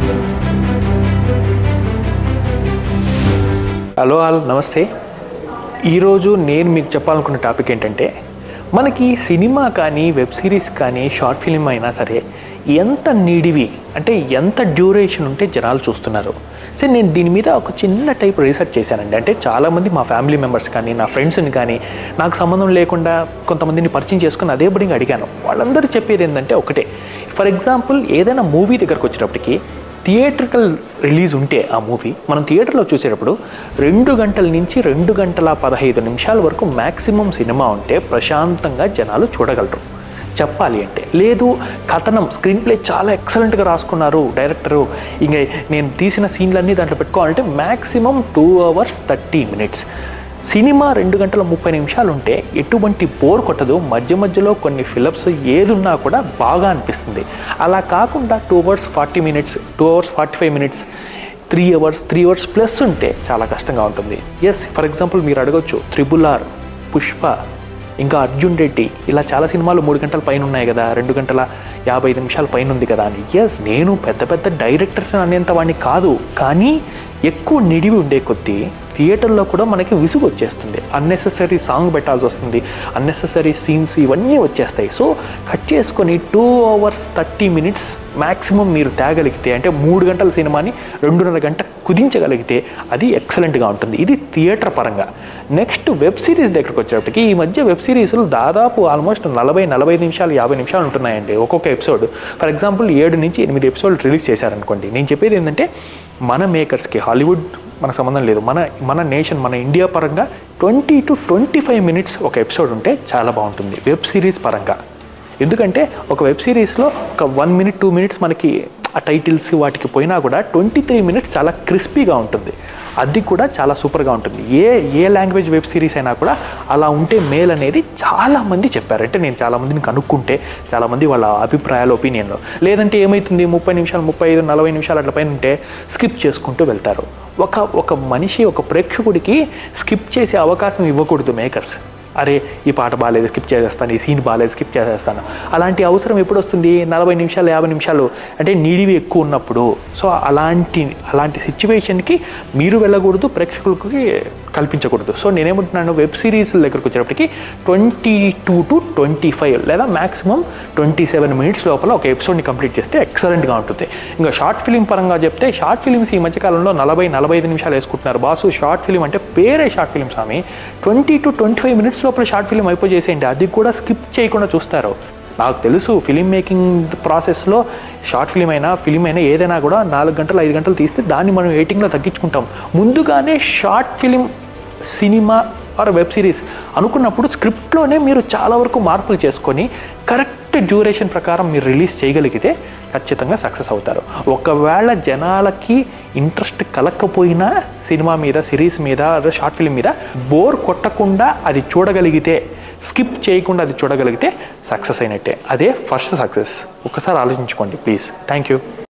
hello all నమస్తే ఈరోజు నేను మీకు చెప్పాలనుకున్న టాపిక్ ఏంటంటే మనకి సినిమా కానీ వెబ్ సిరీస్ కానీ షార్ట్ ఫిలిం అయినా సరే ఎంత నీడివి అంటే ఎంత డ్యూరేషన్ ఉంటే జనాలు చూస్తున్నారు సరే నేను దీని మీద ఒక చిన్న టైప్ రీసెర్చ్ చేశానండి అంటే చాలామంది మా ఫ్యామిలీ మెంబర్స్ కానీ నా ఫ్రెండ్స్ని కానీ నాకు సంబంధం లేకుండా కొంతమందిని పరిచయం చేసుకుని అదే బడింగ్ అడిగాను వాళ్ళందరూ చెప్పేది ఏంటంటే ఒకటే ఫర్ ఎగ్జాంపుల్ ఏదైనా మూవీ దగ్గరకు వచ్చేటప్పటికి థియేట్రికల్ రిలీజ్ ఉంటే ఆ మూవీ మనం థియేటర్లో చూసేటప్పుడు రెండు గంటల నుంచి రెండు గంటల పదహైదు నిమిషాల వరకు మ్యాక్సిమం సినిమా ఉంటే ప్రశాంతంగా జనాలు చూడగలరు చెప్పాలి అంటే లేదు కథనం స్క్రీన్ ప్లే చాలా ఎక్సలెంట్గా రాసుకున్నారు డైరెక్టరు ఇంక నేను తీసిన సీన్లన్నీ దాంట్లో పెట్టుకోవాలంటే maximum two hours thirty minutes cinema రెండు గంటల ముప్పై నిమిషాలు ఉంటే ఎటువంటి బోర్ కొట్టదు మధ్య మధ్యలో కొన్ని ఫిలప్స్ ఏదున్నా కూడా బాగా అనిపిస్తుంది అలా కాకుండా two hours forty minutes two hours forty five minutes three hours three hours plus ఉంటే చాలా కష్టంగా ఉంటుంది ఎస్ ఫర్ ఎగ్జాంపుల్ మీరు అడగొచ్చు త్రిబుల్ ఆర్ పుష్ప ఇంకా అర్జున్ రెడ్డి ఇలా చాలా సినిమాలు మూడు గంటల పైన ఉన్నాయి కదా రెండు గంటల యాభై ఐదు నిమిషాల పైన ఉంది కదా అని ఎస్ నేను పెద్ద పెద్ద డైరెక్టర్స్ అనేంత వాడిని కాదు కానీ ఎక్కువ నిడివి ఉండే కొద్దీ థియేటర్లో కూడా మనకి విసుగు వచ్చేస్తుంది అన్నెసెసరీ సాంగ్ పెట్టాల్సి వస్తుంది అన్నెసెసరీ సీన్స్ ఇవన్నీ వచ్చేస్తాయి సో కట్ చేసుకొని two hours thirty minutes maximum మీరు తేగలిగితే అంటే మూడు గంటల సినిమాని రెండున్నర గంట కుదించగలిగితే అది ఎక్సలెంట్గా ఉంటుంది ఇది థియేటర్ పరంగా నెక్స్ట్ వెబ్ సిరీస్ దగ్గరకు వచ్చేటప్పటికి ఈ మధ్య వెబ్ సిరీస్లు దాదాపు ఆల్మోస్ట్ నలభై నలభై నిమిషాలు యాభై నిమిషాలు ఉంటున్నాయండి ఒక్కొక్క ఎపిసోడ్ ఫర్ ఎగ్జాంపుల్ ఏడు నుంచి ఎనిమిది ఎపిసోడ్ రిలీజ్ చేశారనుకోండి నేను చెప్పేది ఏంటంటే మన మేకర్స్కి హాలీవుడ్ మనకు సంబంధం లేదు మన మన నేషన్ మన ఇండియా పరంగా twenty to twenty five minutes ఒక ఎపిసోడ్ ఉంటే చాలా బాగుంటుంది వెబ్ సిరీస్ పరంగా ఎందుకంటే ఒక వెబ్ సిరీస్లో ఒక వన్ మినిట్ టూ మినిట్స్ మనకి ఆ టైటిల్స్ వాటికి పోయినా కూడా ట్వంటీ త్రీ మినిట్స్ చాలా క్రిస్పీగా ఉంటుంది అది కూడా చాలా సూపర్గా ఉంటుంది ఏ ఏ లాంగ్వేజ్ వెబ్ సిరీస్ అయినా కూడా అలా ఉంటే మేల్ అనేది చాలామంది చెప్పారు అంటే నేను చాలామందిని కనుక్కుంటే చాలామంది వాళ్ళ అభిప్రాయాలు ఒపీనియన్లో లేదంటే ఏమవుతుంది ముప్పై నిమిషాలు ముప్పై ఐదు నలభై నిమిషాలు అట్ల పైన ఉంటే స్కిప్ చేసుకుంటూ వెళ్తారు ఒక ఒక మనిషి ఒక ప్రేక్షకుడికి స్కిప్ చేసే అవకాశం ఇవ్వకూడదు మేకర్స్ అరే ఈ పాట బాగాలేదు స్కిప్ చేసేస్తాను ఈ సీన్ బాగాలేదు స్కిప్ చేసేస్తాను అలాంటి అవసరం ఎప్పుడు వస్తుంది నలభై నిమిషాలు యాభై నిమిషాలు అంటే నీడివి ఎక్కువ ఉన్నప్పుడు సో అలాంటి అలాంటి సిచ్యువేషన్కి మీరు వెళ్ళకూడదు ప్రేక్షకులకి కల్పించకూడదు సో నేనేమంటున్నాను వెబ్ సిరీస్ దగ్గరకు వచ్చేటప్పటికి twenty two to twenty five లేదా మాక్సిమం ట్వంటీ సెవెన్ మినిట్స్ లోపల ఒక ఎపిసోడ్ని కంప్లీట్ చేస్తే ఎక్సలెంట్గా ఉంటుంది ఇంకా షార్ట్ ఫిలిం పరంగా చెప్తే షార్ట్ ఫిలిమ్స్ ఈ మధ్యకాలంలో నలభై నలభై ఐదు నిమిషాలు వేసుకుంటున్నారు బాసు షార్ట్ ఫిలిం అంటే పేరే షార్ట్ ఫిలిం స్వామి twenty to twenty five minutes లోపల షార్ట్ ఫిలిం అయిపోయేసేయండి అది కూడా స్కిప్ చేయకుండా చూస్తారు నాకు తెలుసు ఫిలిం మేకింగ్ ప్రాసెస్లో షార్ట్ ఫిలిం అయినా ఫిలిం అయినా ఏదైనా కూడా నాలుగు గంటలు ఐదు గంటలు తీస్తే దాన్ని మనం ఎయిటింగ్లో తగ్గించుకుంటాం ముందుగానే short film cinema or web series అనుకున్నప్పుడు స్క్రిప్ట్లోనే మీరు చాలా వరకు మార్పులు చేసుకొని కరెక్ట్ డ్యూరేషన్ ప్రకారం మీరు రిలీజ్ చేయగలిగితే ఖచ్చితంగా సక్సెస్ అవుతారు ఒకవేళ జనాలకి ఇంట్రెస్ట్ కలక్కపోయినా సినిమా మీద సిరీస్ మీద షార్ట్ ఫిలిం మీద బోర్ కొట్టకుండా అది చూడగలిగితే స్కిప్ చేయకుండా అది చూడగలిగితే సక్సెస్ అయినట్టే అదే ఫస్ట్ సక్సెస్ ఒకసారి ఆలోచించుకోండి ప్లీజ్ థ్యాంక్ యూ